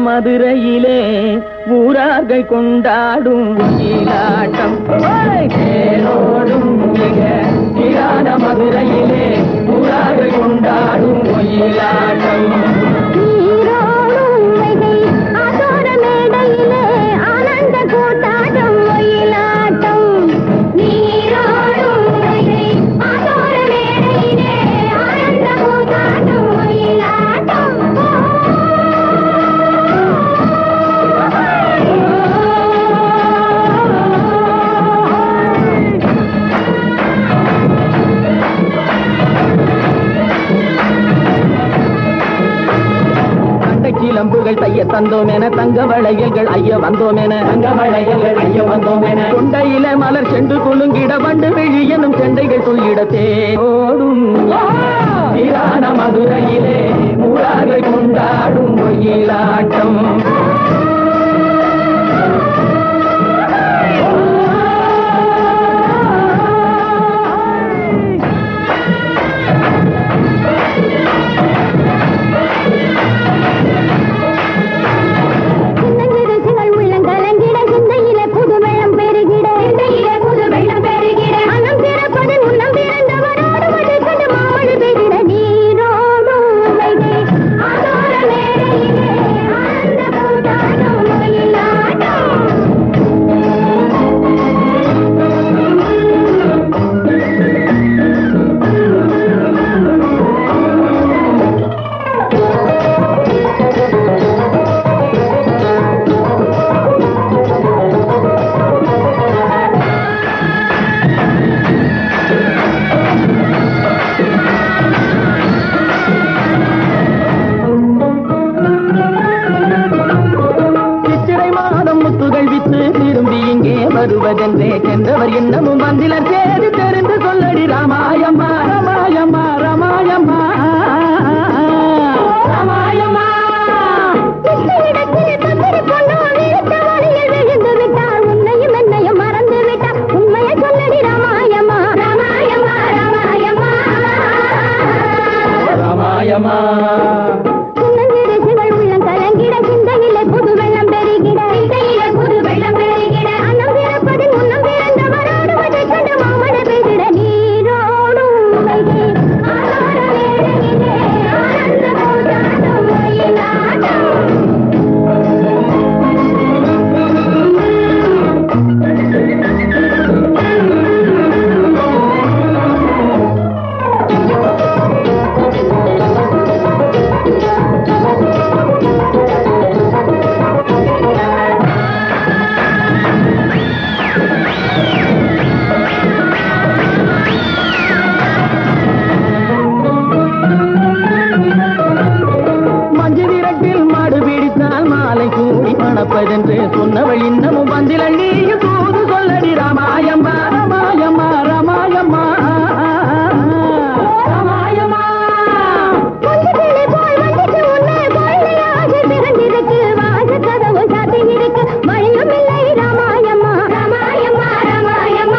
மதுரையிலே ஊரார்கள் கொண்டாடும் ஒயிலாட்டம் ஓய்! தேரோடும் மிக சீரான மதுரையிலே ஊரார்கள் கொண்டாடும் ஒயிலாட்டம் நீரோடும் வைகை ஆதோர மேடையிலே ஆனந்த கூத்தாட்டம் ஒயிலாட்டம் நீரோடும் வைகை ஆதோர மேடையிலே ஆனந்த கூத்தாட்டம் ஒயிலாட்டம் தண்டை சிலம்புகள் தைய தந்தோம் என தங்க வளையல்கள் ஐய வந்தோம் என தங்க வளையல்கள் ஐய வந்தோம் என கொண்டையில மலர் செண்டு குலுங்கிட வண்டு விழி எனும் செண்டைகள் சொல்லிட தேடும் சீரான மதுரையிலே ஊரார்கள் கொண்டாடும் ஒயிலாட்டம் சின்னஞ்சிறுசுகள் உள்ளங்கலங்கிட சிந்தையிலே புது வெள்ளம் பெருகிட சிந்தையிலே புது வெள்ளம் பெருகிட அன்னம் பிறப்பது முன்னம் பிறந்தவரோடு மழை கண்டு மாமழை பெய்திட நீரோடும் வைகை ஆதோர மேடையிலே ஆனந்த கூத்தாட்டம் ஒயிலாட்டம் சித்திரை மாதம் முத்துகள் வித்து திரும்பி இங்கே வருவதென்றே சென்றவர் இன்னமும் வந்திலர் சேதி தெரிந்து சொல்லடி ராமாயம்மா ராமாயம்மா ராமாயம்மா ராமாயம்மா இடத்தில் தந்திரி பொண்ணு விழுத்த வழியில் விழுந்து விட்டாள் உன்னையும் என்னையும் மறந்து விட்டாள் உண்மையை சொல்லடி ராமாயம்மா ராமாயம்மா ராமாயம்மா ராமாயம்மா சின்னஞ்சிறுசுகள் உள்ளம் கலங்கிட சிந்தையிலே புது வெள்ளம் பெருகிட சிந்தையிலே புது வெள்ளம் பெருகிட அன்னம் பிறப்பதின் முன்னம் பிறந்தவரோடு மழை கண்டு மாமழை பெய்திட நீரோடும் வைகை ஆதார வேளையிலே ஆனந்த கூத்தாட்டம் ஒயிலாட்டம் மஞ்சு விரட்டில் மாடு பிடித்தால் மாலை கூடி மணப்பதென்று சொன்னவள் இன்னமும் வந்திலள் நீயும் தூது சொல்லடி ராமாயம்மா ராமாயம்மா ராமாயம்மா ராமாயம்மா கொஞ்சத்திலே போல் வந்துட்டு உன்னை கொள்ளையாக பிறந்திருக்கு வாச கதவு சாத்தி இருக்கு மழையும் இல்லை ராமாயம்மா ராமாயம்மா ராமாயம்மா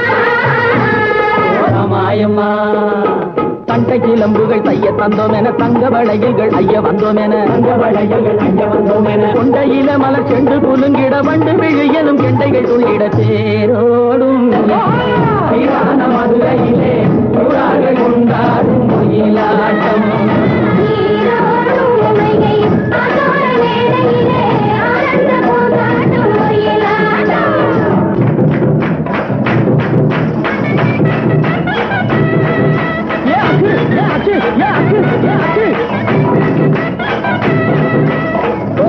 ராமாயம்மா தண்டை கிளம்புகள் தைய தந்தோம் என தங்க வளையல்கள் ஐய வந்தோம் என தங்க வளையல்கள் ஐய வந்தோம் என கொண்டையில மலர் செண்டு குலுங்கிட வண்டு விழியலும் கெண்டைகள் துள்ளிட தேரோடும் சீரான மதுரையிலே ஊரார்கள் கொண்டாடும் ஒயிலாட்டம் நீரோடும் வைகை ஆதோர மேடையிலே ஆனந்த கூத்தாட்டம் ஒயிலாட்டம் யாக்கு யாக்கு யாக்கு யாக்கு ஓ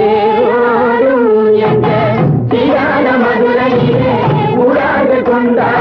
தேரோடும் எங்க சீரான மதுரையிலே ஊராக கொண்டாடும்